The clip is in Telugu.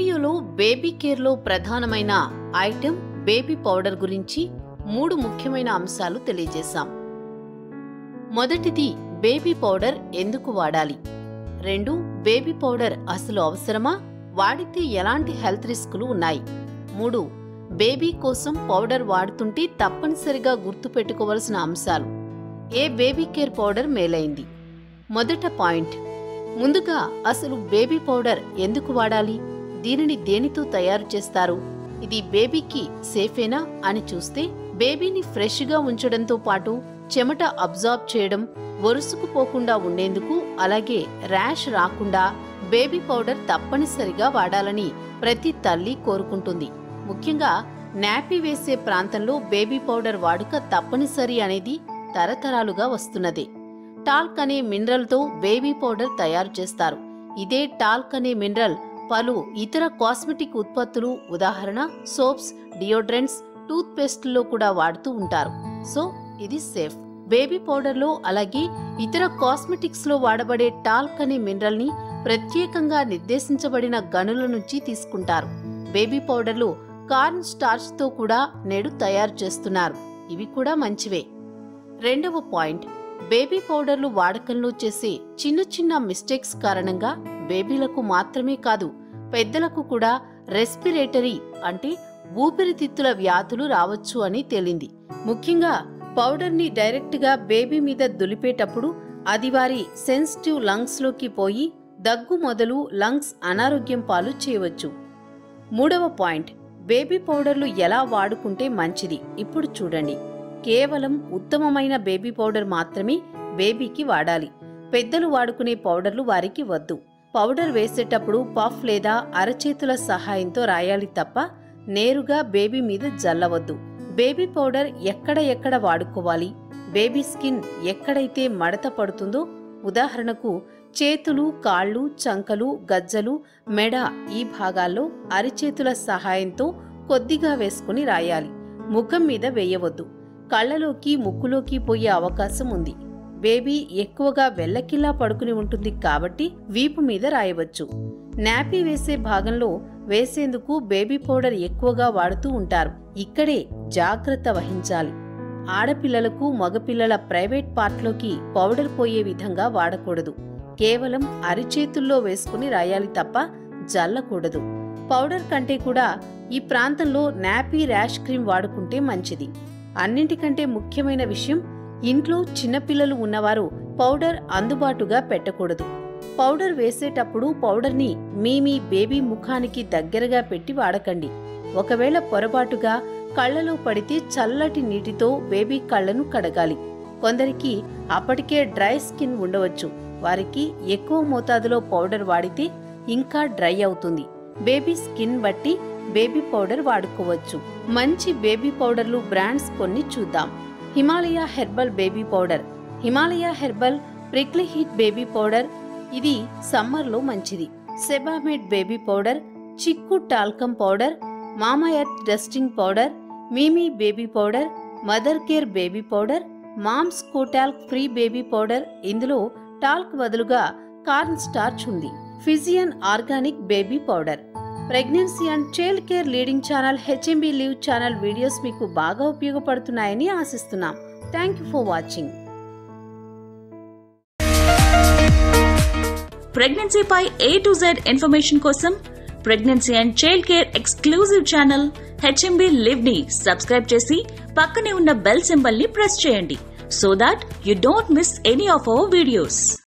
వీడియోలో బేబీ కేర్లో ప్రధానమైన ఐటెం బేబీ పౌడర్ గురించి మూడు ముఖ్యమైన అంశాలు తెలియజేశాం మొదటిది బేబీ పౌడర్ ఎందుకు వాడాలి రెండు బేబీ పౌడర్ అసలు అవసరమా వాడితే ఎలాంటి హెల్త్ రిస్కులు ఉన్నాయి మూడు బేబీ కోసం పౌడర్ వాడుతుంటే తప్పనిసరిగా గుర్తుపెట్టుకోవలసిన అంశాలు ఏ బేబీ కేర్ పౌడర్ మేలైంది మొదట పాయింట్ ముందుగా అసలు బేబీ పౌడర్ ఎందుకు వాడాలి దీనిని దేనితో తయారు చేస్తారు ఇది బేబీకి సేఫేనా అని చూస్తే బేబీని ఫ్రెష్గా ఉంచడంతో పాటు చెమట అబ్జార్బ్ చేయడం ఒరుసుకుపోకుండా ఉండేందుకు అలాగే ర్యాష్ రాకుండా బేబీ పౌడర్ తప్పనిసరిగా వాడాలని ప్రతి తల్లి కోరుకుంటుంది ముఖ్యంగా నాపీ వేసే ప్రాంతంలో బేబీ పౌడర్ వాడుక తప్పనిసరి అనేది తరతరాలుగా వస్తున్నదే టాల్క్ అనే మినరల్తో బేబీ పౌడర్ తయారు చేస్తారు ఇదే టాల్క్ అనే మినరల్ పలు ఇతర కాస్మెటిక్ ఉత్పత్తులు ఉదాహరణ సోప్స్ డియోడ్రెంట్స్ టూత్ పేస్ట్లో కూడా వాడుతూ ఉంటారు సో ఇది సేఫ్ బేబీ పౌడర్లో అలాగే ఇతర కాస్మెటిక్స్ లో వాడబడే టాల్క్ అనే మినరల్ ని ప్రత్యేకంగా నిర్దేశించబడిన గనుల నుంచి తీసుకుంటారు బేబీ పౌడర్లు కార్న్ స్టార్చ్ తో కూడా నేడు తయారు చేస్తున్నారు ఇవి కూడా మంచివే రెండవ పాయింట్ బేబీ పౌడర్లు వాడకంలో చేసే చిన్న చిన్న మిస్టేక్స్ కారణంగా బేబీలకు మాత్రమే కాదు పెద్దలకు కూడా రెస్పిరేటరీ అంటే ఊపిరితిత్తుల వ్యాధులు రావచ్చు అని తేలింది ముఖ్యంగా పౌడర్ ని డైరెక్ట్ గా బేబీ మీద దులిపేటప్పుడు అది వారి సెన్సిటివ్ లంగ్స్ లోకి పోయి దగ్గు మొదలు లంగ్స్ అనారోగ్యం పాలు చేయవచ్చు మూడవ పాయింట్ బేబీ పౌడర్లు ఎలా వాడుకుంటే మంచిది ఇప్పుడు చూడండి కేవలం ఉత్తమమైన బేబీ పౌడర్ మాత్రమే బేబీకి వాడాలి పెద్దలు వాడుకునే పౌడర్లు వారికి వద్దు పౌడర్ వేసేటప్పుడు పఫ్ లేదా అరచేతుల సహాయంతో రాయాలి తప్ప నేరుగా బేబీ మీద జల్లవద్దు బేబీ పౌడర్ ఎక్కడ ఎక్కడ వాడుకోవాలి బేబీ స్కిన్ ఎక్కడైతే మడత పడుతుందో ఉదాహరణకు చేతులు కాళ్ళు చంకలు గజ్జలు మెడ ఈ భాగాల్లో అరిచేతుల సహాయంతో కొద్దిగా వేసుకుని రాయాలి ముఖం మీద వేయవద్దు కళ్ళలోకి ముక్కులోకి పోయే అవకాశం ఉంది బేబీ ఎక్కువగా వెల్లకిల్లా పడుకుని ఉంటుంది కాబట్టి వీపు మీద రాయవచ్చు నాపీ వేసే భాగంలో వేసేందుకు బేబీ పౌడర్ ఎక్కువగా వాడుతూ ఉంటారు ఇక్కడే జాగ్రత్త వహించాలి ఆడపిల్లలకు మగపిల్లల ప్రైవేట్ పార్ట్లోకి పౌడర్ పోయే విధంగా వాడకూడదు కేవలం అరిచేతుల్లో వేసుకుని రాయాలి తప్ప జల్లకూడదు పౌడర్ కంటే కూడా ఈ ప్రాంతంలో నాపీ ర్యాష్ క్రీమ్ వాడుకుంటే మంచిది అన్నింటికంటే ముఖ్యమైన విషయం ఇంట్లో చిన్నపిల్లలు ఉన్నవారు పౌడర్ అందుబాటుగా పెట్టకూడదు పౌడర్ వేసేటప్పుడు పౌడర్ని మీ మీ బేబీ ముఖానికి దగ్గరగా పెట్టి వాడకండి ఒకవేళ పొరపాటుగా కళ్ళలో పడితే చల్లటి నీటితో బేబీ కళ్ళను కడగాలి కొందరికి అప్పటికే డ్రై స్కిన్ ఉండవచ్చు వారికి ఎక్కువ మోతాదులో పౌడర్ వాడితే ఇంకా డ్రై అవుతుంది బేబీ స్కిన్ బట్టి బేబీ పౌడర్ వాడుకోవచ్చు మంచి బేబీ పౌడర్లు బ్రాండ్స్ కొన్ని చూద్దాం Himalaya herbal baby powder Himalaya herbal prickly heat baby powder ఇది సమ్మర్లో మంచిది Sebamed baby powder Chicco talcum powder Mamaearth dusting powder MeeMee baby powder Mothercare baby powder Mom's co talc free baby powder ఇందులో టాల్క్ బదులుగా కార్న్ స్టార్చ్ ఉంది ఫిజియన్ organic baby powder pregnancy and child care leading channel HMB live channel videos మీకు బాగా ఉపయోగపడుతున్నాయని ఆశిస్తున్నాం థ్యాంక్ యూ ఫర్ వాచింగ్ ప్రెగ్నెన్సీపై ఏ టు జెడ్ ఇన్ఫర్మేషన్ కోసం pregnancy and child care exclusive channel HMB live ని సబ్స్క్రైబ్ చేసి పక్కనే ఉన్న బెల్ సింబల్ ని ప్రెస్ చేయండి so that you don't miss any of our videos